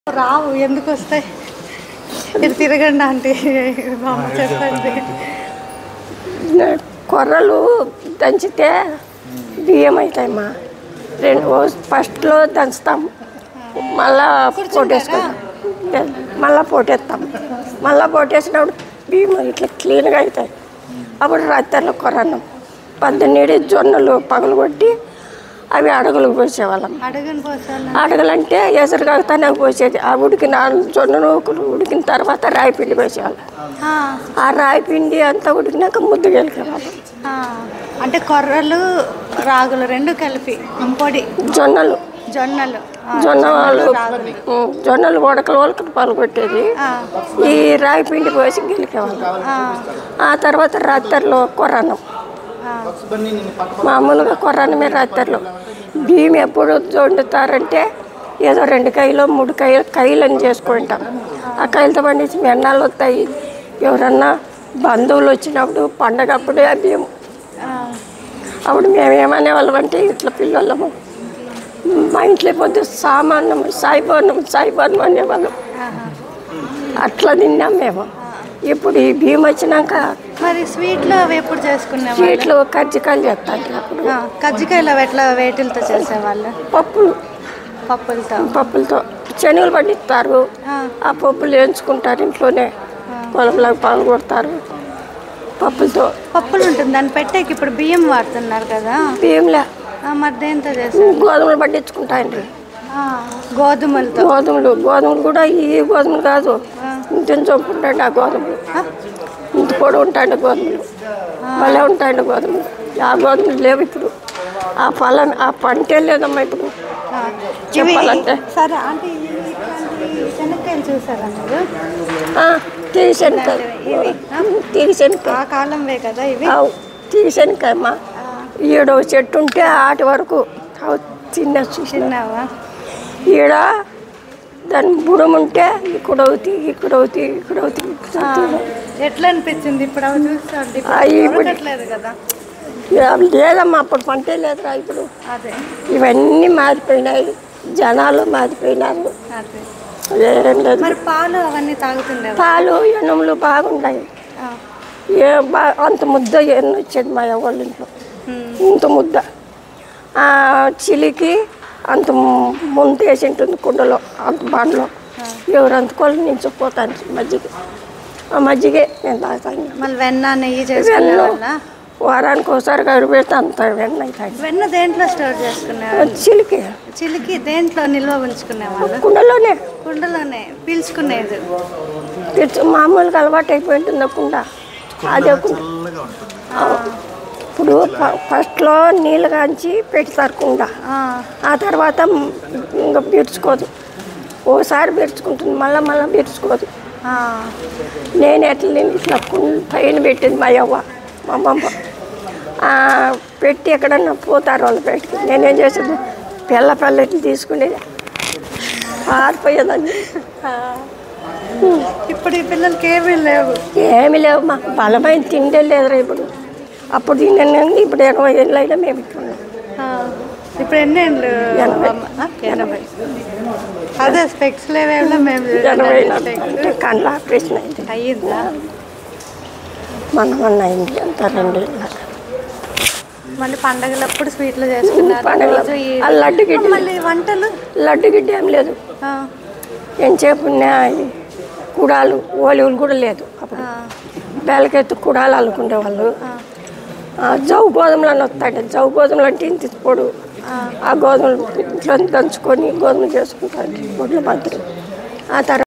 రావు ఎందుకు వస్తాయి ఇది తిరగండి ఆంటీ మా అమ్మ చెప్పండి కొర్రలు దంచితే బియ్యం అవుతాయమ్మా రెండు ఫస్ట్లో దంచుతాం మళ్ళా పొట్టేసుకుంటాం మళ్ళా పొట్టేస్తాం మళ్ళా పొట్టేసినప్పుడు బియ్యం ఇట్లా క్లీన్గా అవుతాయి అప్పుడు రాత్రిలో కొరన్నం పద్దెనిమిది జొన్నలు పగలు కొట్టి అవి అడుగులకు పోసేవాళ్ళం అడగని పోసాను అడగలంటే ఎసరు కాగుతానే పోసేది ఆ ఉడికిన జొన్న నూకులు ఉడికిన తర్వాత రాయి పిండి పోసేవాళ్ళం ఆ రాయి పిండి అంతా ఉడికినాక ముద్దు గెలికేవాళ్ళం అంటే కొర్రలు రాగులు రెండు కలిపి పొడి జొన్నలు జొన్నలు ఆ, జొన్న వాళ్ళు రాగులు ఉం, జొన్నలు ఉడకలు ఉడకలు పాల్గొట్టేది ఆ, ఈ రాయి పిండి పోసి గెలికేవాళ్ళం ఆ, ఆ తర్వాత రాత్రిలో కొర్రన్నం ఆ. మామూలుగా కొర్రన్నమే రాత్రిలో బియ్యం ఎప్పుడు వండుతారంటే ఏదో రెండు కాయలు మూడు కాయలు కాయలని చేసుకుంటాం ఆ కాయలతో పండించి మెన్నాలు వస్తాయి ఎవరన్నా బంధువులు వచ్చినప్పుడు పండగ అప్పుడే ఆ బియ్యం ఆ, అప్పుడు మేము ఏమనే వాళ్ళం అంటే ఇట్లా పిల్లలము మా ఇంట్లో పొద్దు సామాన్యం సాయిపోన్నం సాయిపోన్నం అనేవాళ్ళం ఆహా. అట్లా తిన్నాం మేము ఇప్పుడు ఈ బియ్యం వచ్చినాక మరి స్వీట్లు అవి ఎప్పుడు చేసుకునేవాళ్ళు స్వీట్లు కజ్జికాయలు చేస్తాంటే అప్పుడు ఆ, కజ్జికాయలు అవి ఎట్లా వేటిలతో చేసేవాళ్ళు పప్పులు పప్పులతో పప్పులతో శనగలు పండిస్తారు ఆ, ఆ పప్పులు వేయించుకుంటారు ఇంట్లోనే పొలంలో పాలు కొడతారు పప్పులతో పప్పులు ఉంటుంది దాన్ని పెట్టేకి ఇప్పుడు బియ్యం వాడుతున్నారు కదా బియ్యంలే ఆ, మరి దేంతో చేస్తారు గోధుమలు పండించుకుంటాయండి ఆ, గోధుమలతో గోధుమలు గోధుమలు కూడా ఈ గోధుమలు కాదు ఇంత చొప్పుంటాయండి ఆ గోధుమలు ఆ, ఇంత కూడా ఉంటాయండి గోధుమలు భలే ఉంటాయండి గోధుమలు ఆ గోధుమలు లేవు ఇప్పుడు ఆ ఫలం ఆ పంటే లేదమ్మా ఇప్పుడు ఆ. ఇవి చెప్పాలంటే సరే అంటే ఇవి ఇట్లాంటి శనక్కాయలు చూసారా మీరు తీగశనకాయ ఇవి ఆ? తీగశనకాయ ఆ కాలంవే కదా ఇవి అవు తీగశనకాయమ్మా ఈడ చెట్టు ఉంటే ఆటి వరకు అవు చిన్న చూసిన చిన్నవా ఈడ దాని బుడం ఉంటే ఇక్కడ అవుతాయి ఇక్కడ అవుతాయి ఇక్కడ అవుతాయి ఆ, ఎట్లా అనిపించింది ఇప్పుడు అవి చూస్తుంటే ఆ, ఇప్పుడు- దొరకట్లేదు కదా అవి లేదమ్మా అప్పుడు పంటే లేదురా ఇప్పుడు అదే ఇవన్నీ మారిపోయినాయి జనాలు మారిపోయినారు అదే ఏం లేదు మరి పాలు అవన్నీ తాగుతుండేవా పాలు ఎనుములు బాగున్నాయి ఆ, ఏ బా అంత ముద్ద ఎన్ని వచ్చేది మా వాళ్ళ ఇంట్లో ఉమ్, ఇంత ముద్ద ఆ, చిలికి అంత ముంత వేసి ఉంటుంది కుండలో అంత బండ్లో ఎవరు అంతకోళ్ళు నించిపోతాను మజ్జిగ ఆ మజ్జిగే నేను తాగుతాను మళ్ళీ వెన్న నెయ్యి చేసుకునే వెన్న వాళ్ళ వారానికి ఒకసారి గడి పెడితే అంత వెన్న అవుతాయి వెన్న దేంట్లో స్టోర్ చేసుకునేవాళ్ళు చిలికి చిలికి దేంట్లో నిల్వ ఉంచుకునేవాళ్ళు కుండలోనే కుండలోనే పీల్చుకునేది పిచ్చు మామూలుగా అలవాటు అయిపోయింటుంది ఆ కుండ అదే కుండ ఇప్పుడు ఫ- ఫస్ట్లో నీళ్ళు కాంచి పెడతారు కుండ ఆ, ఆ తర్వాత ఇంకా పీర్చుకోదు ఓసారి పీర్చుకుంటుంది మళ్ళీ మళ్ళీ పీర్చుకోదు ఆ, నేను ఎట్లా నేను ఇట్లా కుండ పైన పెట్టింది మా అవ్వ మా అమ్మమ్మ ఆ, పెట్టి ఎక్కడన్నా పోతారు వాళ్ళు బయటికి నేనేం చేసేది పిల్ల పల్లెట్లు తీసుకునేది పారిపోయేదాన్ని ఆ. ఇప్పుడు ఈ పిల్లలకి ఏమీ లేవు ఏమి లేవు మా బలమైన తిండే లేదురా ఇప్పుడు అప్పుడు తిన్నాను ఇప్పుడు ఎనభై ఏళ్ళు అయినా మేము ఇట్లున్నాం ఆ, ఇప్పుడు ఎన్ని ఏళ్ళు ఎనభై. అమ్మ? ఆ, ఎనభై అదే స్పెక్స్ లేవేమో మేము ఎనభై స్పెక్స్ అంటే కళ్ళ ఆపరేషన్ అయింది అయ్యిందా మన మొన్న అయింది అంత రెండేళ్ళ మళ్ళీ పండగలప్పుడు స్వీట్లు చేసుకున్నారు పండగలప్పుడు. రోజు ఈ- ఆ లడ్డు గిడ్డ. మళ్ళీ వంటలు లడ్డు గిడ్డ ఏం లేదు ఆ, ఎంతసేపు ఉన్నా ఈ కుడాలు ఓలివులు కూడా లేదు అప్పుడు ఆ, బేలకెత్తు కుడాలు అల్లుకునే వాళ్ళు ఆ, జవు గోధుమలు అని వస్తాయి జవు గోధుమలు అంటే ఇంత పొడు ఆ గోధుమలు ఇంట్లో దంచుకొని గోధుమలు చేసుకుంటారు గుడ్ల పత్రి ఆ తర్వాత